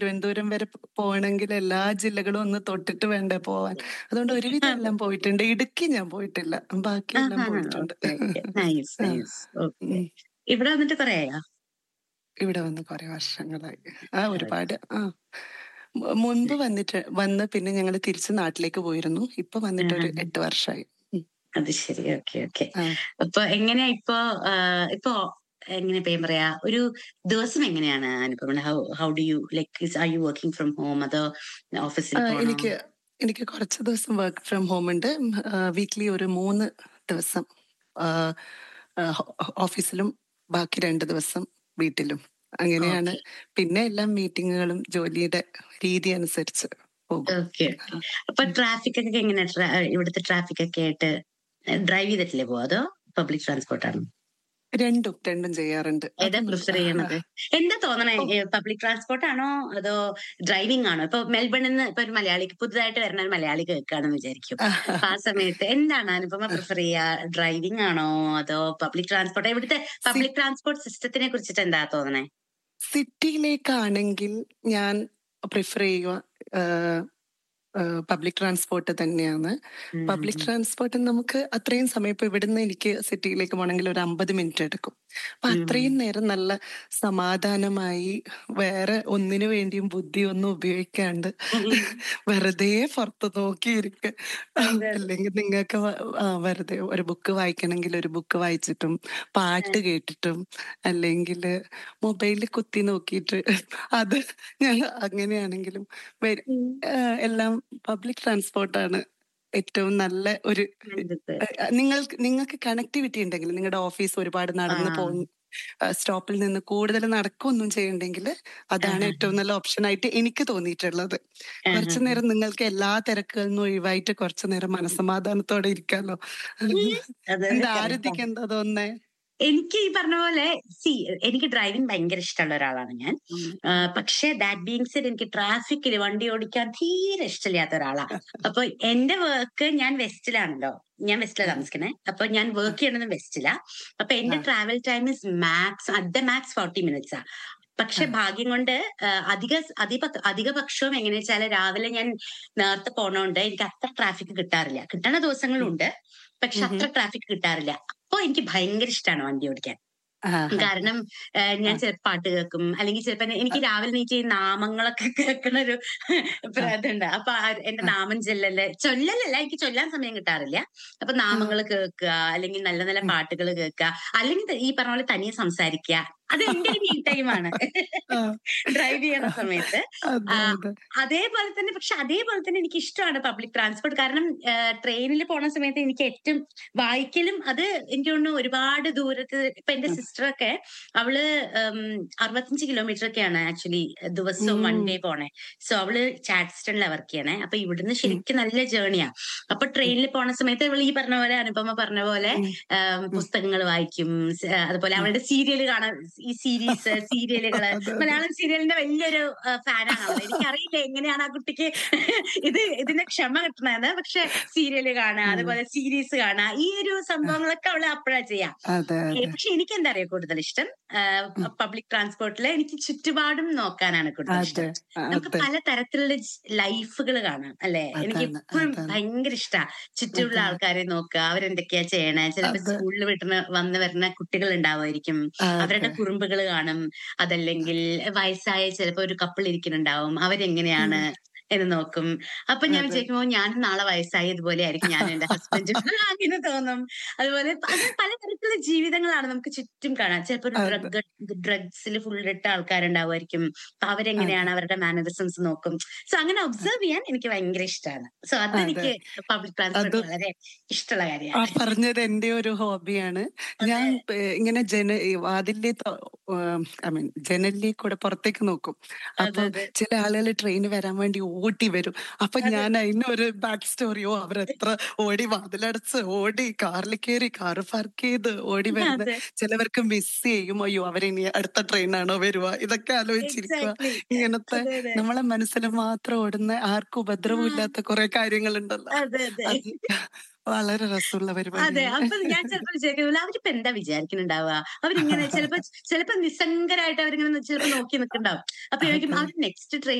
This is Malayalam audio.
തിരുവനന്തപുരം വരെ പോകണമെങ്കിൽ എല്ലാ ജില്ലകളും ഒന്ന് തൊട്ടിട്ട് വേണ്ടേ പോവാൻ അതുകൊണ്ട് ഒരുവിധം എല്ലാം പോയിട്ടുണ്ട് ഇടുക്കി ഞാൻ പോയിട്ടില്ല ബാക്കിയെല്ലാം പോയിട്ടുണ്ട് നൈസ് നൈസ് ഓക്കെ ഉം. ഇവിടെ വന്നിട്ട് കൊറേ ആയോ ഇവിടെ വന്ന് കുറെ വർഷങ്ങളായി ആ ഒരുപാട് ആ മു- മുൻപ് വന്നിട്ട് വന്ന് പിന്നെ ഞങ്ങൾ തിരിച്ച് നാട്ടിലേക്ക് പോയിരുന്നു ഇപ്പൊ വന്നിട്ട് ഒരു ആഹാ. എട്ട് വർഷമായി ഉം. അത് ശരി ഓക്കെ ഓക്കെ ആ. അപ്പൊ എങ്ങനെയാ ഇപ്പൊ ആ, ഇപ്പൊ എങ്ങനെ ഇപ്പൊ ഞാൻ പറയാ ഒരു ദിവസം എങ്ങനെയാണ് Anupama how how do you like are you working from home അതോ ഓഫീസിൽ ആ, പോണോ എനിക്ക് എനിക്ക് കുറച്ച് ദിവസം വർക്ക് ഫ്രം ഹോം ഉണ്ട് വീക്ക്ലി ഒരു മൂന്ന് ദിവസം ആ, ആ, ഹോ- ഓഫീസിലും ബാക്കി രണ്ട് ദിവസം വീട്ടിലും അങ്ങനെയാണ് പിന്നെ എല്ലാം മീറ്റിങ്ങുകളും ജോലിയുടെ രീതി അനുസരിച്ച് പോകും ഓക്കെ അപ്പൊ ട്രാഫിക് ഒക്കെ എങ്ങനെയാ ട്രാ- ഇവിടുത്തെ ട്രാഫിക് ഒക്കെ ആയിട്ട് ഡ്രൈവ് ചെയ്തിട്ടില്ലേ പോവാ അതോ പബ്ലിക് ട്രാൻസ്പോർട്ട് ആണ് രണ്ടും രണ്ടും ചെയ്യാറുണ്ട് ഏതാ അതൊന്നും- പ്രിഫർ ചെയ്യണത് എന്താ തോന്നണേ പബ്ലിക് ട്രാൻസ്പോർട്ട് ആണോ അതോ ഡ്രൈവിംഗ് ആണോ ഇപ്പൊ മെൽബണിൽ നിന്ന് ഇപ്പൊ ഒരു മലയാളിക്ക് പുതുതായിട്ട് വരുന്ന ഒരു മലയാളി കേൾക്കുകയാണെന്ന് വിചാരിക്കും അപ്പൊ ആ സമയത്ത് എന്താണ് അനുപമ പ്രിഫർ ചെയ്യാ ഡ്രൈവിംഗ് ആണോ അതോ പബ്ലിക് ട്രാൻസ്പോർട്ട് ഇവിടുത്തെ പബ്ലിക് ട്രാൻസ്പോർട്ട് സിസ്റ്റത്തിനെ കുറിച്ചിട്ട് എന്താ തോന്നണേ സിറ്റിയിലേക്കാണെങ്കിൽ ഞാൻ പ്രിഫർ ചെയ്യുക പബ്ലിക് ട്രാൻസ്പോർട്ട് തന്നെയാണ് പബ്ലിക് ട്രാൻസ്പോർട്ട് നമുക്ക് അത്രയും സമയം ഇപ്പൊ ഇവിടുന്ന് എനിക്ക് സിറ്റിയിലേക്ക് പോകണമെങ്കിൽ ഒരു അമ്പത് മിനിറ്റ് എടുക്കും അപ്പൊ ഉം. അത്രയും നേരം നല്ല സമാധാനമായി വേറെ ഒന്നിനു വേണ്ടിയും ബുദ്ധി ഒന്നും ഉപയോഗിക്കാണ്ട് വെറുതെ പുറത്ത് നോക്കിയിരിക്ക അതെ. അല്ലെങ്കിൽ നിങ്ങൾക്ക് വെറുതെ ഒരു ബുക്ക് വായിക്കണമെങ്കിൽ ഒരു ബുക്ക് വായിച്ചിട്ടും പാട്ട് കേട്ടിട്ടും അല്ലെങ്കിൽ മൊബൈലിൽ കുത്തി നോക്കിയിട്ട് അത് ഞാൻ അങ്ങനെയാണെങ്കിലും വരും ആഹ് എല്ലാം പബ്ലിക് ട്രാൻസ്പോർട്ടാണ് ഏറ്റവും നല്ല ഒരു ആഹ് നിങ്ങൾക്ക് നിങ്ങൾക്ക് കണക്ടിവിറ്റി ഉണ്ടെങ്കിൽ നിങ്ങളുടെ ഓഫീസ് ഒരുപാട് നടന്ന് ആ. പോകും സ്റ്റോപ്പിൽ നിന്ന് കൂടുതൽ നടക്കൊന്നും ചെയ്യണ്ടെങ്കിൽ അതാണ് ആഹാ. ഏറ്റവും നല്ല ഓപ്ഷൻ ആയിട്ട് എനിക്ക് തോന്നിയിട്ടുള്ളത് കുറച്ചു നേരം നിങ്ങൾക്ക് എല്ലാ തിരക്കുകളിൽ നിന്നും ഒഴിവായിട്ട് കുറച്ചു നേരം മനസമാധാനത്തോടെ ഇരിക്കാലോ എന്താ ആരതിക്ക് എന്താ തോന്നുന്നേ എനിക്ക് ഈ പറഞ്ഞ പോലെ സി എനിക്ക് ഡ്രൈവിംഗ് ഭയങ്കര ഇഷ്ടമുള്ള ഒരാളാണ് ഞാൻ ആ, പക്ഷേ ദാറ്റ് ബീങ് സെഡ് എനിക്ക് ട്രാഫിക്കിൽ വണ്ടി ഓടിക്കാൻ തീരെ ഇഷ്ടമില്ലാത്ത ഒരാളാണ് അപ്പൊ എന്റെ വർക്ക് ഞാൻ വെസ്റ്റിലാണല്ലോ ഞാൻ വെസ്റ്റിലാണ് താമസിക്കുന്നത് അപ്പൊ ഞാൻ വർക്ക് ചെയ്യണത് വെസ്റ്റിലാ അപ്പൊ എന്റെ ആ. Travel time is max at the max forty minutes ആ പക്ഷെ ആ. ഭാഗ്യം കൊണ്ട് ആ, അധിക അധിക അധിക പക്ഷവും എങ്ങനെ വെച്ചാല് രാവിലെ ഞാൻ നേരത്തെ പോണോണ്ട് എനിക്ക് അത്ര ട്രാഫിക് കിട്ടാറില്ല കിട്ടണ ദിവസങ്ങളുണ്ട് പക്ഷെ അത്ര ട്രാഫിക് കിട്ടാറില്ല അപ്പൊ എനിക്ക് ഭയങ്കര ഇഷ്ടമാണ് വണ്ടി ഓടിക്കാൻ ആ, കാരണം ഏഹ്, ഞാൻ ആ. ചിലപ്പോൾ പാട്ട് കേൾക്കും അല്ലെങ്കിൽ ചിലപ്പോ എനിക്ക് രാവിലെ നീച്ച് ഈ നാമങ്ങളൊക്കെ കേൾക്കണ ഒരു ഇതുണ്ട് അപ്പൊ ആ എന്റെ നാമം ചൊല്ലല് ചൊല്ലലല്ല എനിക്ക് ചൊല്ലാൻ സമയം കിട്ടാറില്ല അപ്പൊ നാമങ്ങൾ കേൾക്കുക അല്ലെങ്കിൽ നല്ല നല്ല പാട്ടുകൾ കേൾക്കുക അല്ലെങ്കിൽ ഈ പറഞ്ഞ പോലെ തനിയെ സംസാരിക്കുക അത് എന്റെ ഒരു മീ ടൈമാണ് ആ, ഡ്രൈവ് ചെയ്യണ സമയത്ത് അതെ ആ, അതെ അതേപോലെ തന്നെ പക്ഷെ അതേപോലെ തന്നെ എനിക്ക് ഇഷ്ടമാണ് പബ്ലിക് ട്രാൻസ്പോർട്ട് കാരണം ട്രെയിനിൽ പോണ സമയത്ത് എനിക്ക് ഏറ്റവും വായിക്കലും അത് എനിക്ക് തോന്നുന്നു ഒരുപാട് ദൂരത്ത് ഇപ്പൊ എന്റെ ഉം. സിസ്റ്ററൊക്കെ അവള് ഉം, അറുപത്തഞ്ച് കിലോമീറ്റർ ഒക്കെയാണ് ആക്ച്വലി ദിവസവും വൺ ഉം. ഡേ പോണേ സോ അവള് ചാറ്റ്സ്റ്റണിലാണ് വർക്ക് ചെയ്യണേ അപ്പൊ ഇവിടുന്ന് ശരിക്കും നല്ല ജേണിയാ അപ്പൊ ട്രെയിനിൽ പോണ സമയത്ത് അവൾ ഈ പറഞ്ഞ പോലെ അനുപമ പറഞ്ഞ പോലെ ഉം. പുസ്തകങ്ങൾ വായിക്കും സ- അതുപോലെ അവളുടെ സീരിയൽ കാണാൻ ഈ സീരീസ് സീരിയലുകള് അതെ, അതെ. മലയാളം സീരിയലിന്റെ വലിയൊരു ഫാനാണ് അവൾ എനിക്കറിയില്ല എങ്ങനെയാണ് ആ കുട്ടിക്ക് ഇത് ഇതിന്റെ ക്ഷമ കിട്ടണത് പക്ഷെ സീരിയല് കാണുക ഉം. അതുപോലെ സീരീസ് കാണുക ഈ ഒരു സംഭവങ്ങളൊക്കെ അവള് അപ്പോഴാ ചെയ്യാം അതെ ഏ, അതെ പക്ഷെ എനിക്ക് എന്താ അറിയാം കൂടുതൽ ഇഷ്ടം പബ്ലിക് ട്രാൻസ്പോർട്ടില് എനിക്ക് ചുറ്റുപാടും നോക്കാനാണ് കൂടുതൽ അതെ ഇഷ്ടം നമുക്ക് അതെ പല തരത്തിലുള്ള ലൈഫുകൾ കാണാം അല്ലെ എനിക്ക് അതാണ്, എപ്പോഴും അതാണ്. ഭയങ്കര ഇഷ്ടാ ചുറ്റുമുള്ള അതാണ്. ആൾക്കാരെ നോക്കുക അവരെന്തൊക്കെയാ ചെയ്യണേ ചിലപ്പോ അതെ. സ്കൂളിൽ വിട്ടുന്ന വന്ന് വരുന്ന കുട്ടികൾ ഉണ്ടാവുമായിരിക്കും അവരുടെ അതെ കുറുമ്പുകൾ കാണും അതല്ലെങ്കിൽ വയസ്സായ ചിലപ്പോ ഒരു കപ്പിൾ ഇരിക്കുന്നുണ്ടാവും അവരെങ്ങനെയാണ് എന്ന് നോക്കും അപ്പൊ ഞാൻ അതെ. വിചാരിക്കുമ്പോ ഞാനും നാളെ വയസ്സായി ഇതുപോലെ ആയിരിക്കും ഞാൻ എന്റെ ഹസ്ബൻഡും അങ്ങനെ തോന്നും അതുപോലെ പല പലതരത്തിലുള്ള ജീവിതങ്ങളാണ് നമുക്ക് ചുറ്റും കാണാം ചിലപ്പോ ഒരു അതെ. ഡ്രഗ് ഡ്രഗ്സിൽ ഫുൾ ഇട്ട ആൾക്കാരുണ്ടാവുമായിരിക്കും അപ്പൊ അവരെങ്ങനെയാണ് അവരുടെ മാനറിസംസ് നോക്കും സോ അങ്ങനെ ഒബ്സർവ് ചെയ്യാൻ എനിക്ക് ഭയങ്കര ഇഷ്ടമാണ് സോ അതെനിക്ക് പബ്ലിക് ട്രാൻസ്പോർട്ട് അത് വളരെ ഇഷ്ടമുള്ള ആ കാര്യമാണ് പറഞ്ഞത് എന്റെ ഒരു ഹോബിയാണ് ഞാൻ ഏഹ്, ഇങ്ങനെ ജന ഈ വാതിലിലെ ഐ മീൻ ജനലിൽ കൂടെ പുറത്തേക്ക് നോക്കും അതെ അപ്പൊ അതെ ചില ആളുകൾ ട്രെയിൻ വരാൻ വേണ്ടി ഓടി വരും അപ്പൊ ഞാൻ അതിന് ഒരു ബാക്ക് സ്റ്റോറിയോ അവരെത്ര ഓടി വാതിലടച്ച് ഓടി കാറിൽ കയറി കാറ് പാർക്ക് ചെയ്ത് ഓടി വരുന്നത് അതെ ചിലവർക്ക് മിസ് ചെയ്യും അയ്യോ അവരിനി അടുത്ത ട്രെയിനാണോ വരുക ഇതൊക്കെ ആലോചിച്ചിരിക്കുക എക്സാക്ട്ലി ഇങ്ങനത്തെ അതെ അതെ നമ്മളെ മനസ്സിൽ മാത്രം ഓടുന്ന ആർക്കും ഉപദ്രവം ആ, ഇല്ലാത്ത കുറെ കാര്യങ്ങളുണ്ടല്ലോ അതെ അതെ അത് വളരെ രസമുള്ള അതെ പരിപാടിയാണ് അപ്പൊ ഞാൻ ചിലപ്പോ വിചാരിക്കുന്നില്ല അവരിപ്പോ എന്താ വിചാരിക്കുന്നുണ്ടാവുക അവരിങ്ങനെ ചിലപ്പോ ചിലപ്പോ നിസ്സംഗരായിട്ട് അവരിങ്ങനെ ചിലപ്പോ നോക്കി നിൽക്കുന്നുണ്ടാവും അപ്പൊ ചോദിക്കും അതെ അവർ നെക്സ്റ്റ് ട്രെയിൻ